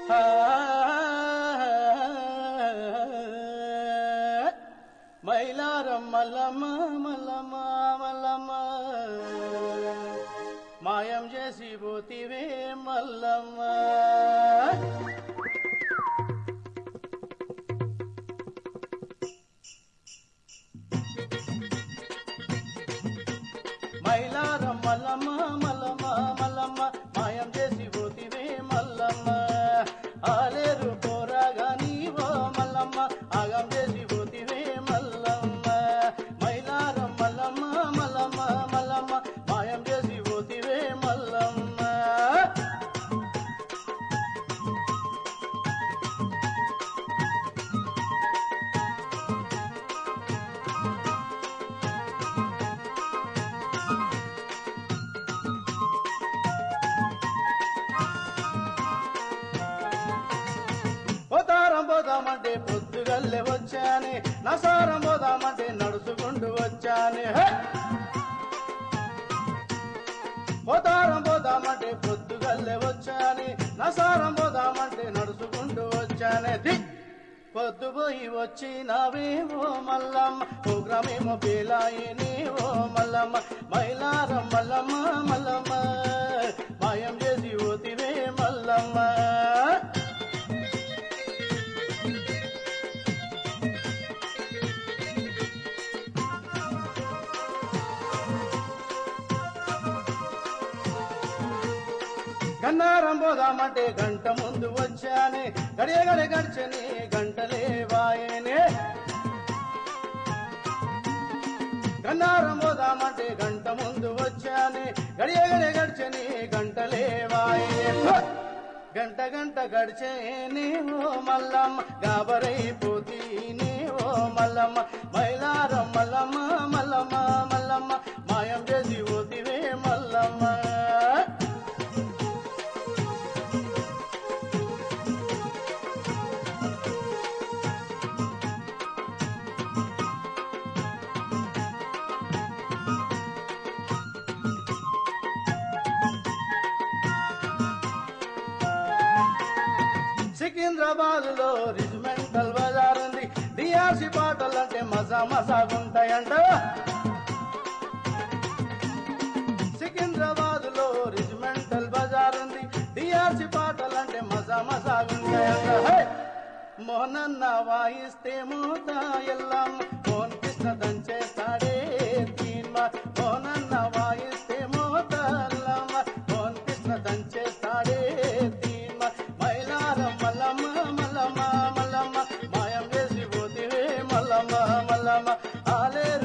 మైలారం మల్లమ్మ మల్లమ్మ మల్లమ్మ మాయం చేసి పోతివే మల్లమ్మ మైలారం మల్లమ్మ మల్లమ్మ మల్లమ్మ మాయం చేసి పోతివే మల్లమ్మ ఆలేరు పోరాగా నీవో మల్లమ్మ ఆగం చేసి పోతివే మల్లమ్మ మైలారం మల్లమ్మ మల్లమ్మ మల్లమ్మ మాయం చేసి పోతివే మల్లమ్మ పోతారం పోదామంటే పొద్దుగల్లే వచ్చానే నసారం పోదామంటే నడుచుకుంటూ వచ్చానే హే! పోతారం పోదామంటే పొద్దుగల్లే వచ్చానే నసారం పోదామంటే నడుచుకుంటూ వచ్చానే ది పొద్దుపోయి వచ్చి నావేవో మల్లమ్మ ప్రోగ్రామేమో పేలాయని ఓ మల్లమ్మ మైలారం మల్లమ్మ మల్లమ్మ మాయం చేసి ఓతివే మల్లమ్మ గన్నారం పోదామంటే గంట ముందు వచ్చానే గడియ గడి గడిచని గంటలే వాయనే గన్నారం పోదామంటే గంట ముందు వచ్చానే గడియ గడి గడిచని గంటలే వాయనే గంట గంట గడిచేనే ఓ మల్లమ్మ గాబరైపోతీనే ఓ మల్లమ్మ మైలారం మల్లమ్మ మల్లమ్మ మల్లమ్మ మాయం చేసి పోతివే మల్లమ్మ సికింద్రాబాద్ లో రిజిమెంటల్ బజార్ ఉంది డిఆర్సి పాటలు అంటే మజా మజాగుంటాయంట సికింద్రాబాద్ లో రిజిమెంటల్ బజార్ ఉంది డిఆర్సి పాటలు అంటే మజా మజాగుంటాయంట హే! మోహనన్న వాయిస్తే మోత ఎల్లం మోహన్ కృష్ణ దంచేస్తాడే తీన్మా మోహనన్న వాయిస్తే మోత ఎల్లమ్మ మోహన్ కృష్ణ దంచేస్తాడే తీన్మా మైలారం మల్లమ్మ మల్లమ్మ మల్లమ్మ మాయం చేసి పోతివే మల్లమ్మ మల్లమ్మ ఆలే